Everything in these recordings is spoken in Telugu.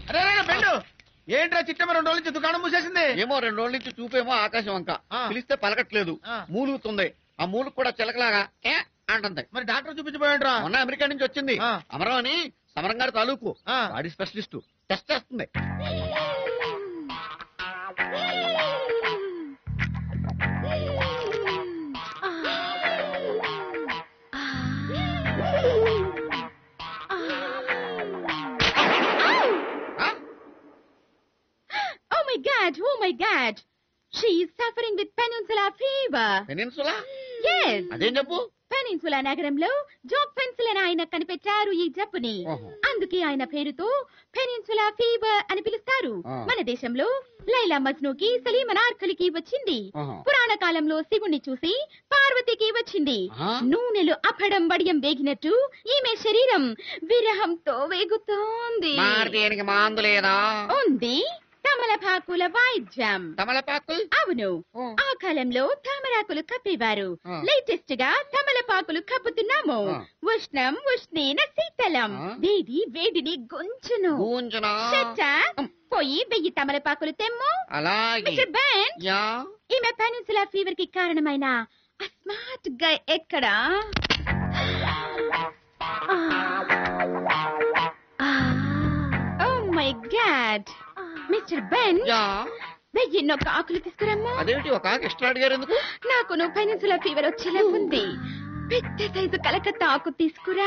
అరే అరే, అరే, బెండు ఏంట్రా చిట్టమ్మ రెండు రోజుల నుంచి దుకాణం మూసేసింది ఏమో రెండు రోజుల నుంచి చూపేమో ఆకాశం వంక ఆ. పిలిస్తే పలకట్లేదు ఆ. మూలుగుతుంది ఆ మూలుగు కూడా చిలకలాగా ఏ అంటుంది మరి డాక్టర్ చూపించబోయంట్రా మొన్న అమెరికా నుంచి వచ్చింది ఆ. అమరం అని సమరం గారి తాలూకు ఆ. బాడీ స్పెషలిస్ట్ టెస్ట్ చేస్తుంది ఆ? Oh my god, oh my god. She is suffering with peninsular fever. Peninsula Yes. అదేం చెప్పు పెనిన్సులా నగరంలో జోక్ పెన్సిల్ అని ఆయన కనిపెట్టారు ఈ జబ్బుని ఓహో. అందుకే ఆయన పేరుతో పెనిన్సులా ఫీవర్ అని పిలుస్తారు ఆ. మన దేశంలో లైలా మజ్నుకి సలీం అనార్కలికి వచ్చింది ఆహా. పురాణ కాలంలో శివుణ్ణి చూసి పార్వతికి వచ్చింది ఆ? నూనెలు అపడం బడియం వేగినట్టు ఈమె శరీరం విరహంతో వేగుతోంది మరి దీనికి మాందు లేదా ఉంది తమలపాకుల వాయిద్యం తమలపాకులు అవును ఓ. ఆ కాలంలో తామరాకులు కప్పేవారు ఆ. లేటెస్ట్ గా తమలపాకులు కప్పుతున్నాము ఆ. ఉష్ణం ఉష్ణీన శీతలం ఆ. వేడి వేడిని గుంచును గూంజనా చచ్చా, పోయి వెయ్యి తమలపాకులు తెమ్ము అలాగే మిస్టర్ బెన్ యా ఈమె పెనిన్సులా ఫీవర్ కి కారణమైన ఆ స్మార్ట్ గై ఎక్కడా oh my god mister Ben యా వెయ్యి నొక్క ఆకులు తీసుకురమ్మా అదేమిటి ఒక ఆకు ఎక్స్ట్రా అడిగారు ఎందుకు నాకు నువ్వు పెనిన్సులా ఫీవర్ వచ్చేలా ఉంది పెద్ద సైజు కలకత్తా ఆకు తీసుకురా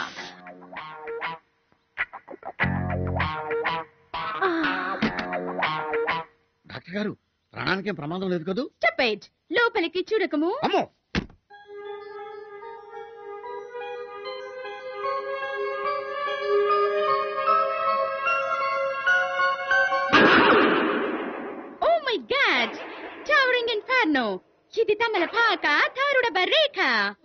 డాక్టర్ గారు ప్రాణానికేం ప్రమాదం లేదు కదూ చెప్పేట్ లోపలికి చూడకము అమ్మో oh my god towering inferno ఇది తమల పాక తారుడ బర్రేక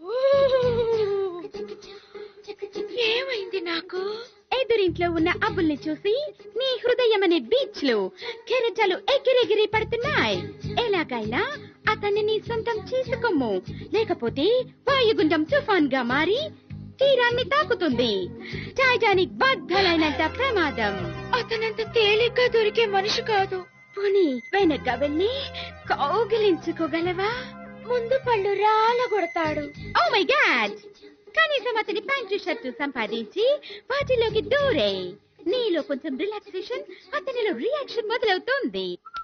ఏమైంది నాకు ఎదురింట్లో ఉన్న అబ్బుల్ని చూసి నీ హృదయం అనే బీచ్ లో కెరటాలు ఎగిరెగిరి పడుతున్నాయి ఎలాగైనా అతన్ని నీ సొంతం చేసుకోము లేకపోతే వాయుగుండం తుఫాన్ గా మారి తీరాన్ని తాకుతుంది టైటానిక్ బద్దలైనంత ప్రమాదం అతనంత తేలిగ్గా దొరికే మనిషి కాదు పోనీ వెనక వెళ్ళి కౌగిలించుకోగలవా ముందు పళ్ళు రాలగొడతాడు ఓ మై గాడ్ కనీసం అతని ప్యాంటు షర్టు సంపాదించి వాటిలోకి దూరే నీలో కొంచెం రిలాక్సేషన్ అతనిలో రియాక్షన్ మొదలవుతుంది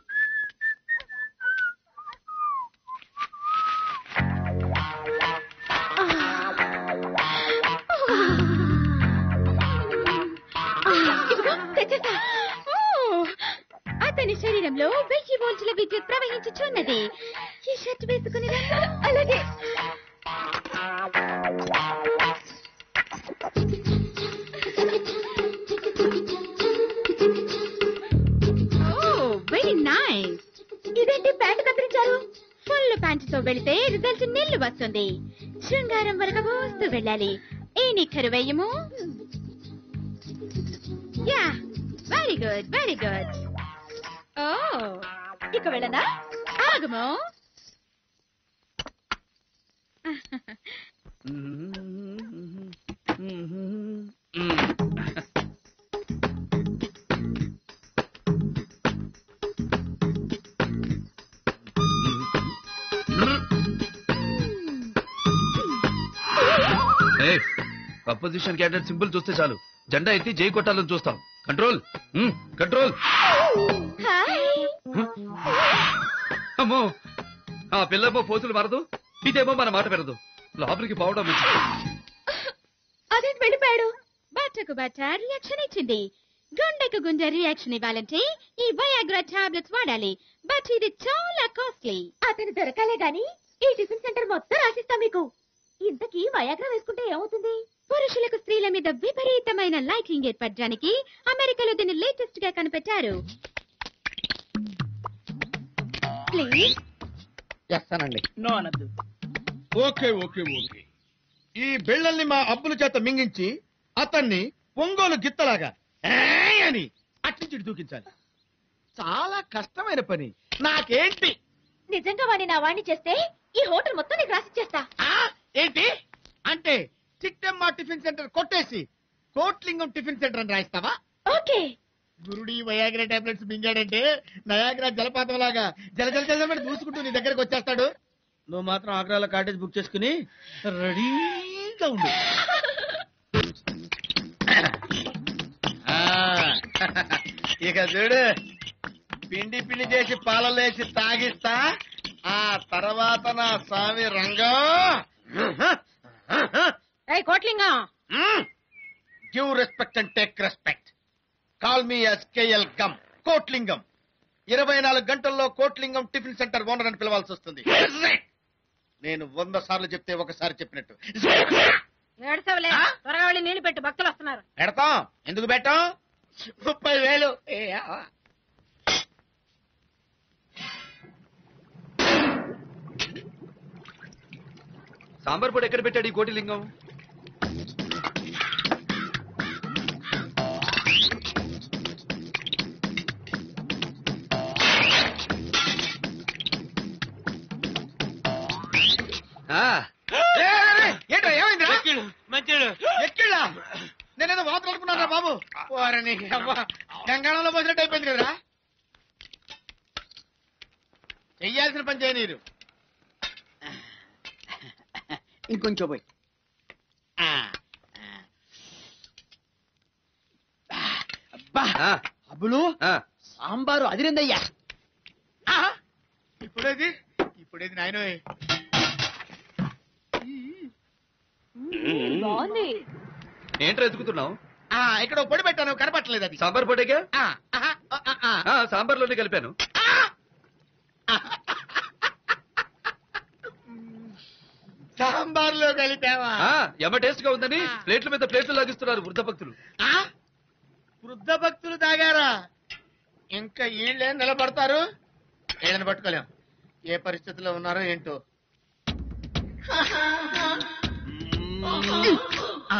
ఇదిగో, తెచ్చేసా. ఓ, అతని శరీరంలో వెయ్యి వోల్టుల విద్యుత్ ప్రవహించుచున్నది ఈ షర్ట్ వేసుకుని రండి. అలాగే ఓ వెరీ నైస్ ఇదేంటి ప్యాంట్ కత్తిరించారు ఫుల్ ప్యాంట్ తో వెళితే రిజల్ట్ నీళ్లు వస్తుంది శృంగారం వరకు పోస్తూ వెళ్ళాలి ఏ నిక్కరు వేయము yeah very good very good oh ఇక వెళ్ళనా ఆగము అపోజిషన్ క్యాండిడేట్ సింపుల్ చూస్తే చాలు జెండా ఎత్తి జై కొట్టాలని చూస్తాం కంట్రోల్ మ్మ్, కంట్రోల్ హాయ్ అమ్మో ఆ పిల్లేమో పోతులు మారదు ఇదేమో మన మాట పెరదు లోపలికి పోవడం మంచిది. అదే వెళ్ళిపోయాడు బట్టకు బట్ట రియాక్షన్ ఇచ్చింది గుండెకు గుండె రియాక్షన్ ఇవ్వాలంటే ఈ వయాగ్రా టాబ్లెట్స్ వాడాలి బట్ ఇది చాలా కాస్ట్లీ అతను దొరకాలే గాని ఈ టిఫిన్ సెంటర్ మొత్తం రాసిస్తా మీకు ఇంతకీ వయాగ్రా వేసుకుంటే ఏమవుతుంది పురుషులకు స్త్రీల మీద విపరీతమైన లైకింగ్ ఏర్పడడానికి అమెరికాలో దీన్ని లేటెస్ట్ గా కనిపెట్టారు ప్లీజ్ చేస్తానండి ఓకే ఓకే ఓకే ఈ బిళ్ళల్ని మా అబ్బుల చేత మింగించి అతన్ని ఒంగోలు గిత్తలాగా ఏయ్ అని అట్నుంచి దూకించాలి చాలా కష్టమైన పని నాకేంటి నిజంగా వాడిని నా వాడిని చేస్తే ఈ హోటల్ మొత్తం నీకు రాసిచ్చేస్తా ఆ ఏంటి అంటే చిట్టమ్మ టిఫిన్ సెంటర్ కొట్టేసి కోట్లింగం టిఫిన్ సెంటర్ అని రాయిస్తావా ఓకే గురుడి వయాగ్రా టాబ్లెట్స్ మింగాడంటే నయాగ్రా జలపాతం లాగా జల జల జలమని దూసుకుంటూ నీ దగ్గరకు వచ్చేస్తాడు నువ్వు మాత్రం ఆగ్రాలో కాటేజ్ బుక్ చేసుకుని రెడీగా ఉండు ఆ, ఇక చూడు పిండి పిండి చేసి పాలలేసి తాగిస్తా ఆ తర్వాత నా స్వామి రంగం ఏయ్ కోట్లింగం give respect and take respect call me SKL గమ్ కోట్లింగం ఇరవై నాలుగు గంటల్లో కోట్లింగం టిఫిన్ సెంటర్ ఓనర్ అని పిలవాల్సి వస్తుంది నేను వంద సార్లు చెప్తే ఒకసారి చెప్పినట్టు ఏడ్చవలే ఆ? త్వరగా వెళ్ళి నీళ్లు పెట్టు భక్తులు వస్తున్నారు పెడతాం ఎందుకు పెట్టాం ముప్పై వేలు ఏ, ఆ. సాంబార్ పొడి ఎక్కడ పెట్టాడు ఈ కోటిలింగం ఆ, ఏ, ఏ, ఏ, ఏంట్రా ఏమైందిరా మంచిడు ఎక్కిళ్ళా నేనేదో వాతలుకున్నారా బాబు వారని గంగాళంలో పోసినట్టు అయిపోయింది కదరా చెయ్యాల్సిన పని చేయనీరు ఇంకొంచెం పోయి ఆ, ఆ. అబ్బా ఆ, అబ్బులు ఆ. సాంబారు అదిరిందయ్యా ఆ, ఇప్పుడేది ఇప్పుడేది నాయనోయ్ బాగుంది ఏంట్రా ఎత్తుకుతున్నావు ఆ, ఇక్కడ ఓ పొడి పెట్టాను కనపట్టలేదు అది సాంబార్ పొడిగా ఆ, ఆహా, ఆ, ఆ, ఆ. ఆ, సాంబార్లోనే కలిపాను సాంబార్లో కలిపావా ఆ, ఎమ టేస్ట్ గా ఉందని ప్లేట్ల మీద ప్లేట్లు లాగిస్తున్నారు వృద్ధ భక్తులు ఆ? వృద్ధ భక్తులు తాగారా ఇంకా వీళ్ళేం నిలబడతారు వీళ్ళని పట్టుకోలేం ఏ పరిస్థితిలో ఉన్నారో ఏంటో ఆ?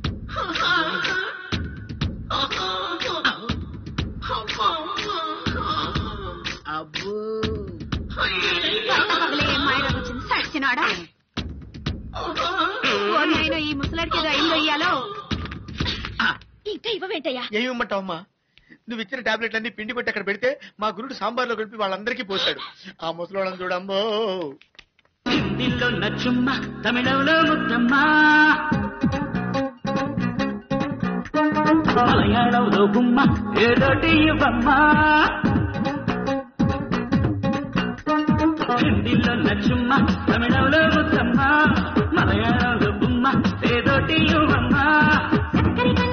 అబ్బో వచ్చింది సచ్చినాడా ఓ నాయన ఈ ముసలాడికి ఏదో అయిందో ఇయ్యాలో ఇంకా ఇవ్వవేంటయ్యా ఏమిమ్మంటావమ్మా నువ్వు ఇచ్చిన టాబ్లెట్లన్నీ పిండి కొట్టి అక్కడ పెడితే మా గురుడు సాంబార్లో కలిపి వాళ్ళందరికీ పోశాడు ఆ ముసలోళ్ళని చూడమ్మో హిందీలో నచ్చుమ్మ తమిళంలో ముద్దమ్మ మలయాళంలో గుమ్మ ఏదోటి ఇవ్వమ్మ హిందీలో నచ్చుమ్మ తమిళంలో ముద్దమ్మ మలయాళంలో గుమ్మ ఏదోటి ఇవ్వమ్మ చక్కరి